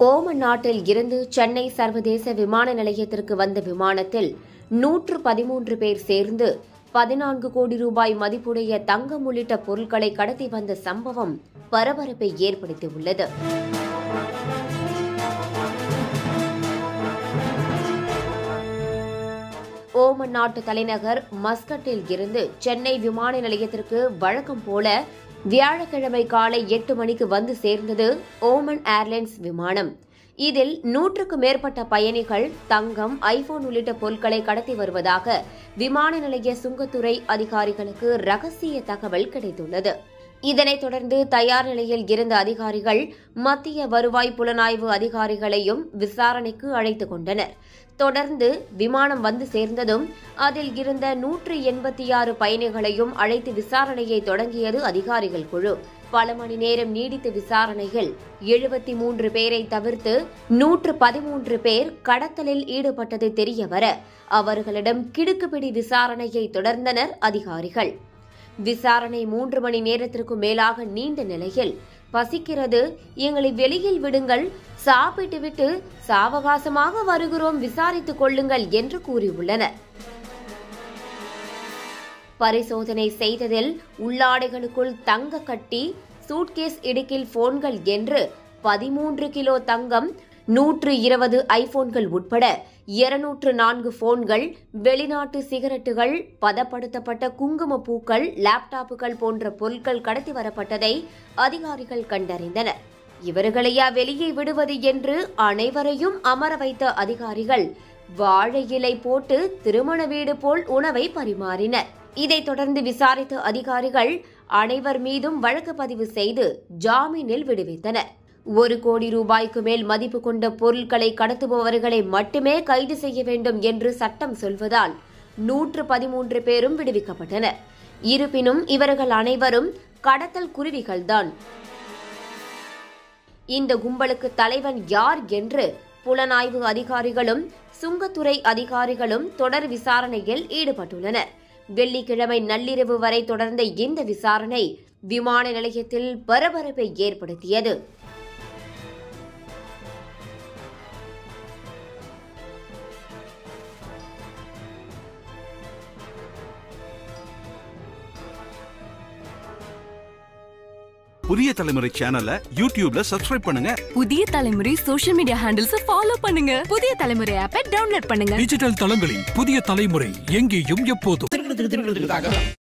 Oman நாட்டில் இருந்து சென்னை சர்வதேச விமான நிலையத்திற்கு வந்த விமானத்தில் நூற்று பதிமூன்று பேர் சேர்ந்து பதினான்கு கோடி ரூபாய் மதிப்புடைய தங்கம் உள்ளிட்ட பொருட்களை கடத்தி வந்த சம்பவம் பரபரப்பை ஏற்படுத்தியுள்ளது ஓமன் நாட்டு தலைநகர் மஸ்கட்டில் இருந்து சென்னை விமான நிலையத்திற்கு வழக்கம் போல வியாழக்கிழமை காலை எட்டு மணிக்கு வந்து சேர்ந்தது ஓமன் ஏர்லைன்ஸ் விமானம் இதில் நூற்றுக்கு மேற்பட்ட பயணிகள் தங்கம் ஐபோன் உள்ளிட்ட பொருட்களை கடத்தி வருவதாக விமான நிலைய சுங்கத்துறை அதிகாரிகளுக்கு ரகசிய தகவல் கிடைத்துள்ளது இதனைத் தொடர்ந்து தயார் நிலையில் இருந்த அதிகாரிகள் மத்திய வருவாய் புலனாய்வு அதிகாரிகளையும் விசாரணைக்கு அழைத்துக் கொண்டனர் தொடர்ந்து விமானம் வந்து சேர்ந்ததும் அதில் இருந்த நூற்று எண்பத்தி ஆறு பயணிகளையும் அழைத்து விசாரணையை தொடங்கியது அதிகாரிகள் குழு பல மணி நேரம் நீடித்த விசாரணையில் எழுபத்தி மூன்று பேரை தவிர்த்து நூற்று பதிமூன்று பேர் கடத்தலில் ஈடுபட்டது தெரியவர அவர்களிடம் கிடுக்குப்பிடி விசாரணையை தொடர்ந்தனர் அதிகாரிகள் விசாரணை மூன்று மணி நேரத்திற்கு மேலாக நீண்ட நிலையில் பசிக்கிறது எங்களை வெளியில் விடுங்கள் சாப்பிட்டுவிட்டு சாவகாசமாக வருகிறோம் விசாரித்துக் கொள்ளுங்கள் என்று கூறியுள்ளனர் பரிசோதனை செய்ததில் உள்ளாடைகளுக்குள் தங்க கட்டி சூட்கேஸ் இடுக்கில் போன்கள் என்று பதிமூன்று கிலோ தங்கம் நூற்று இருபது ஐபோன்கள் உட்பட இருநூற்று நான்கு போன்கள் வெளிநாட்டு சிகரெட்டுகள் பதப்படுத்தப்பட்ட குங்கும பூக்கள் லேப்டாப்புகள் போன்ற பொருட்கள் கடத்தி வரப்பட்டதை அதிகாரிகள் கண்டறிந்தனர் இவர்களையா வெளியே விடுவது என்று அனைவரையும் அமர வைத்த அதிகாரிகள் வாழை இலை போட்டு திருமண வீடு போல் உணவை பரிமாறினர் இதைத் தொடர்ந்து விசாரித்த அதிகாரிகள் அனைவர் மீதும் வழக்கு பதிவு செய்து ஜாமீனில் விடுவித்தனர் ஒரு கோடி ரூபாய்க்கு மேல் மதிப்பு கொண்ட பொருட்களை கடத்துபவர்களை மட்டுமே கைது செய்ய வேண்டும் என்று சட்டம் சொல்வதால் நூற்று பதிமூன்று பேரும் விடுவிக்கப்பட்டனர் இருப்பினும் இவர்கள் அனைவரும் கடத்தல் குருவிகள்தான் இந்த கும்பலுக்கு தலைவன் யார் என்று புலனாய்வு அதிகாரிகளும் சுங்கத்துறை அதிகாரிகளும் தொடர் விசாரணையில் ஈடுபட்டுள்ளனர் வெள்ளிக்கிழமை நள்ளிரவு வரை தொடர்ந்த இந்த விசாரணை விமான நிலையத்தில் பரபரப்பை ஏற்படுத்தியது புதிய தலைமுறை சேனலை யூடியூப்ல சப்ஸ்கிரைப் பண்ணுங்க புதிய தலைமுறை சோஷியல் மீடியா ஹேண்டில்ஸ் ஃபாலோ பண்ணுங்க புதிய தலைமுறை ஆப்பை டவுன்லோட் பண்ணுங்க டிஜிட்டல் தளங்களில் புதிய தலைமுறை எங்கேயும் எப்போதும்